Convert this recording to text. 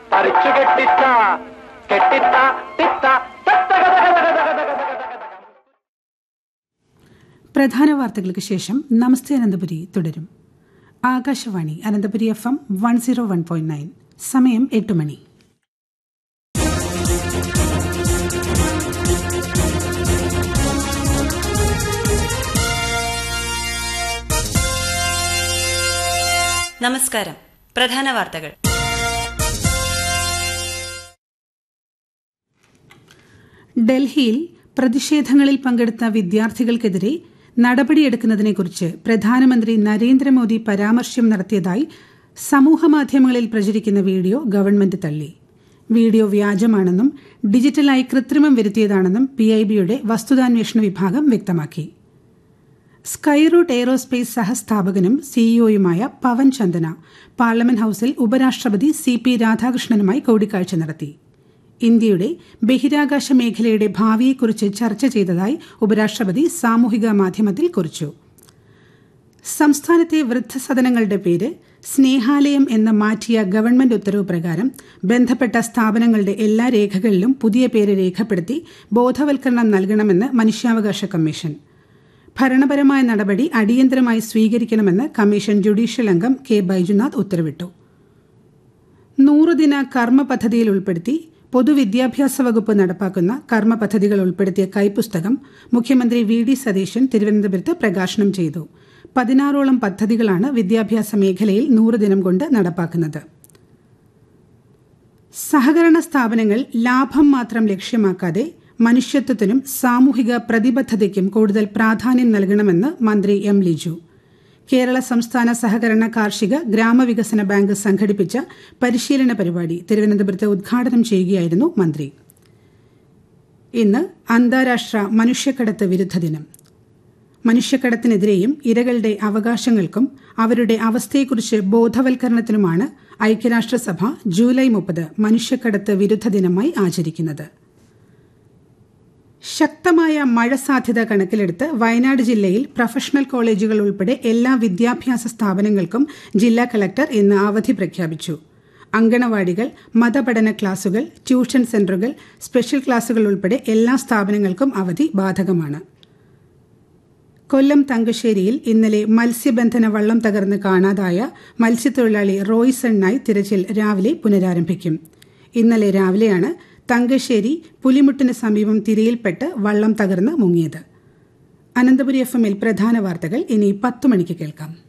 പറിച്ചു കെട്ടിത്ത കെട്ടിത്ത തിത്ത തത്ത ഗത ഗത ഗത ഗത ഗത ഗത ഗത. പ്രധാന വാർത്തകൾക്ക് ശേഷം നമസ്തേ അനന്തപുരി തുടരും Akashvani Ananthapuri F M one zero one point nine സമയം എട്ട് മണി നമസ്കാരം പ്രധാന വാർത്തകൾ ഡൽഹിയിൽ പ്രതിഷേധങ്ങളിൽ പങ്കെടുത്ത വിദ്യാർത്ഥികൾക്കെതിരെ നടപടിയെടുക്കുന്നതിനെക്കുറിച്ച് പ്രധാനമന്ത്രി നരേന്ദ്രമോദി പരാമർശം നടത്തിയതായി സമൂഹമാധ്യമങ്ങളിൽ പ്രചരിക്കുന്ന വീഡിയോ ഗവൺമെന്റ് തള്ളി വീഡിയോ വ്യാജമാണെന്നും ഡിജിറ്റലായി കൃത്രിമം വരുത്തിയതാണെന്നും പി ഐ ബിയുടെ വസ്തുതാന്വേഷണ വിഭാഗം വ്യക്തമാക്കി സ്കൈറൂട്ട് എയ്റോസ്പേസ് സഹസ്ഥാപകനും സിഇഒയുമായ പവൻ ചന്ദന പാർലമെന്റ് ഹൌസിൽ ഉപരാഷ്ട്രപതി സി പി രാധാകൃഷ്ണനുമായി കൂടിക്കാഴ്ച നടത്തി ഇന്ത്യയുടെ ബഹിരാകാശ മേഖലയുടെ ഭാവിയെക്കുറിച്ച് ചർച്ച ചെയ്തതായി ഉപരാഷ്ട്രപതി സാമൂഹിക മാധ്യമത്തിൽ കുറിച്ചു സംസ്ഥാനത്തെ വൃദ്ധസദനങ്ങളുടെ പേര് സ്നേഹാലയം എന്ന് മാറ്റിയ ഗവൺമെന്റ് ഉത്തരവ് പ്രകാരം ബന്ധപ്പെട്ട സ്ഥാപനങ്ങളുടെ എല്ലാ രേഖകളിലും പുതിയ പേര് രേഖപ്പെടുത്തി ബോധവൽക്കരണം നൽകണമെന്ന് മനുഷ്യാവകാശ കമ്മീഷൻ ഭരണപരമായ നടപടി അടിയന്തരമായി സ്വീകരിക്കണമെന്ന് കമ്മീഷൻ ജുഡീഷ്യൽ അംഗം കെ ബൈജുനാഥ് ഉത്തരവിട്ടു നൂറുദിന കർമ്മ പദ്ധതിയിൽ ഉൾപ്പെടുത്തി പൊതുവിദ്യാഭ്യാസ വകുപ്പ് നടപ്പാക്കുന്ന കർമ്മ പദ്ധതികൾ ഉൾപ്പെടുത്തിയ കൈപ്പുസ്തകം മുഖ്യമന്ത്രി വി ഡി സതീശൻ തിരുവനന്തപുരത്ത് പ്രകാശനം ചെയ്തു പതിനാറോളം പദ്ധതികളാണ് വിദ്യാഭ്യാസ മേഖലയിൽ നൂറുദിനം കൊണ്ട് നടപ്പാക്കുന്നത് സഹകരണ സ്ഥാപനങ്ങൾ ലാഭം മാത്രം ലക്ഷ്യമാക്കാതെ മനുഷ്യത്വത്തിനും സാമൂഹിക പ്രതിബദ്ധതയ്ക്കും കൂടുതൽ പ്രാധാന്യം നൽകണമെന്ന് മന്ത്രി എം ലിജു കേരള സംസ്ഥാന സഹകരണ കാർഷിക ഗ്രാമവികസന ബാങ്ക് സംഘടിപ്പിച്ച പരിശീലന പരിപാടി തിരുവനന്തപുരത്ത് ഉദ്ഘാടനം ചെയ്യുകയായിരുന്നു മന്ത്രി ഇന്ന് അന്താരാഷ്ട്ര മനുഷ്യക്കടത്ത് വിരുദ്ധ ദിനം മനുഷ്യക്കടത്തിനെതിരെയും ഇരകളുടെ അവകാശങ്ങൾക്കും അവരുടെ അവസ്ഥയെക്കുറിച്ച് ബോധവൽക്കരണത്തിനുമാണ് ഐക്യരാഷ്ട്രസഭ ജൂലൈ മുപ്പത് മനുഷ്യക്കടത്ത് വിരുദ്ധ ദിനമായി ആചരിക്കുന്നത് ശക്തമായ മഴ സാധ്യത കണക്കിലെടുത്ത് വയനാട് ജില്ലയിൽ പ്രൊഫഷണൽ കോളേജുകൾ ഉൾപ്പെടെ എല്ലാ വിദ്യാഭ്യാസ സ്ഥാപനങ്ങൾക്കും ജില്ലാ കളക്ടർ ഇന്ന് അവധി പ്രഖ്യാപിച്ചു അങ്കണവാടികൾ മതപഠന ക്ലാസുകൾ ട്യൂഷൻ സെന്ററുകൾ സ്പെഷ്യൽ ക്ലാസുകൾ ഉൾപ്പെടെ എല്ലാ സ്ഥാപനങ്ങൾക്കും അവധി ബാധകമാണ് കൊല്ലം തങ്കശ്ശേരിയിൽ ഇന്നലെ മത്സ്യബന്ധന വള്ളം തകർന്ന് കാണാതായ മത്സ്യത്തൊഴിലാളി റോയ്സണ്ണായി തിരച്ചിൽ രാവിലെ പുനരാരംഭിക്കും ഇന്നലെ രാവിലെയാണ് തങ്കശ്ശേരി പുലിമുട്ടിന് സമീപം തിരയിൽപ്പെട്ട് വള്ളം തകർന്ന് മുങ്ങിയത് അനന്തപുരി എഫ് എമ്മിൽ പ്രധാന വാർത്തകൾ ഇനി പത്തു മണിക്ക് കേൾക്കാം